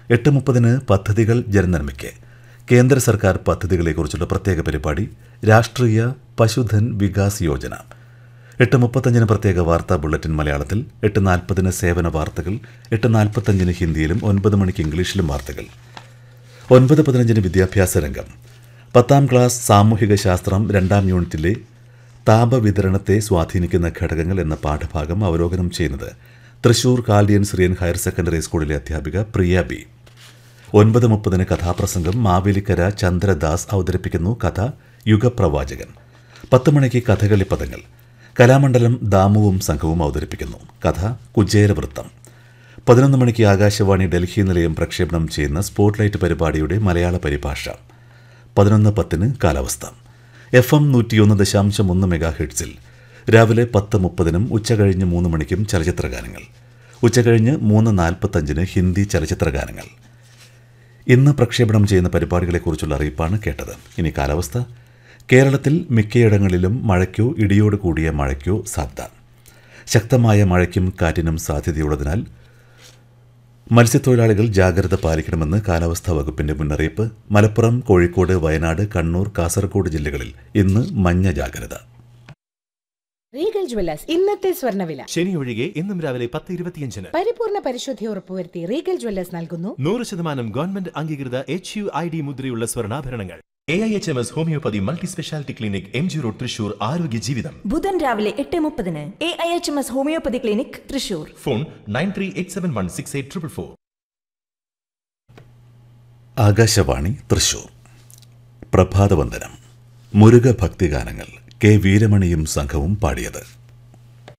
എട്ട് മുപ്പതിന് പദ്ധതികൾ ജനനന്മയ്ക്ക് കേന്ദ്ര സർക്കാർ പദ്ധതികളെക്കുറിച്ചുള്ള പ്രത്യേക പരിപാടി രാഷ്ട്രീയ പശുധൻ വികാസ് യോജന എട്ട് മുപ്പത്തഞ്ചിന് പ്രത്യേക വാർത്താ ബുള്ളറ്റിൻ മലയാളത്തിൽ എട്ട് നാൽപ്പതിന് സേവന വാർത്തകൾ എട്ട് നാൽപ്പത്തഞ്ചിന് ഹിന്ദിയിലും ഒൻപത് മണിക്ക് ഇംഗ്ലീഷിലും വാർത്തകൾ ഒൻപത് പതിനഞ്ചിന് വിദ്യാഭ്യാസ രംഗം പത്താം ക്ലാസ് സാമൂഹിക ശാസ്ത്രം രണ്ടാം യൂണിറ്റിലെ താപവിതരണത്തെ സ്വാധീനിക്കുന്ന ഘടകങ്ങൾ എന്ന പാഠഭാഗം അവലോകനം ചെയ്യുന്നത് Thrissur Chaldean Syrian higher secondary സ്കൂളിലെ അധ്യാപിക പ്രിയ ബി ഒൻപത് മുപ്പതിന് കഥാപ്രസംഗം മാവേലിക്കര ചന്ദ്രദാസ് അവതരിപ്പിക്കുന്നു കഥ യുഗപ്രവാചകൻ പത്ത് മണിക്ക് കഥകളി പദങ്ങൾ കലാമണ്ഡലം ദാമുവും സംഘവും അവതരിപ്പിക്കുന്നു കഥ കുജേരവൃത്തം പതിനൊന്ന് മണിക്ക് ആകാശവാണി ഡൽഹി നിലയം പ്രക്ഷേപണം ചെയ്യുന്ന സ്പോട്ട്ലൈറ്റ് പരിപാടിയുടെ മലയാള പരിഭാഷ പതിനൊന്ന് പത്തിന് കാലാവസ്ഥ എഫ് എം നൂറ്റിയൊന്ന് ദശാംശം ഒന്ന് മെഗാ ഹെഡ്സിൽ രാവിലെ പത്ത് മുപ്പതിനും ഉച്ചകഴിഞ്ഞ് മൂന്ന് മണിക്കും ചലച്ചിത്രഗാനങ്ങൾ ഉച്ചകഴിഞ്ഞ് മൂന്ന് നാൽപ്പത്തഞ്ചിന് ഹിന്ദി ചലച്ചിത്രഗാനങ്ങൾ ഇന്ന് പ്രക്ഷേപണം ചെയ്യുന്ന പരിപാടികളെക്കുറിച്ചുള്ള അറിയിപ്പാണ് കേട്ടത് ഇനി കാലാവസ്ഥ കേരളത്തിൽ മിക്കയിടങ്ങളിലും മഴയ്ക്കോ ഇടിയോട് കൂടിയ മഴയ്ക്കോ സാധ്യത ശക്തമായ മഴയ്ക്കും കാറ്റിനും സാധ്യതയുള്ളതിനാൽ മത്സ്യത്തൊഴിലാളികൾ ജാഗ്രത പാലിക്കണമെന്ന് കാലാവസ്ഥാ വകുപ്പിന്റെ മുന്നറിയിപ്പ് മലപ്പുറം കോഴിക്കോട് വയനാട് കണ്ണൂർ കാസർഗോഡ് ജില്ലകളിൽ ഇന്ന് മഞ്ഞ ജാഗ്രത റീഗൽ ജ്വല്ലേഴ്സ് ഇന്നത്തെ സ്വർണ്ണവില ശനി ഒഴികെ ഇന്നും രാവിലെ പത്ത് ഇരുപത്തിയഞ്ചിന് പരിപൂർണ പരിശുദ്ധി ഉറപ്പുവരുത്തി റീഗൽ ജ്വല്ലേഴ്സ് നൽകുന്നു നൂറ് ശതമാനം ഗവൺമെന്റ് അംഗീകൃത എച്ച് യു ഐ ഡി മുദ്രയുള്ള സ്വർണ്ണാഭരണങ്ങൾ A I H M S homoeopathy multi speciality clinic M G road Thrissur ആരോഗ്യ ജീവിതം ബുധൻ രാവിലെ എട്ട് മുപ്പതിന് A I H M S homoeopathy clinic Thrissur phone nine three eight seven one six eight triple four Akashvani Thrissur പ്രഭാതവന്ദനം മുരുക ഭക്തിഗാനങ്ങൾ കെ വീരമണിയും സംഘവും പാടിയത്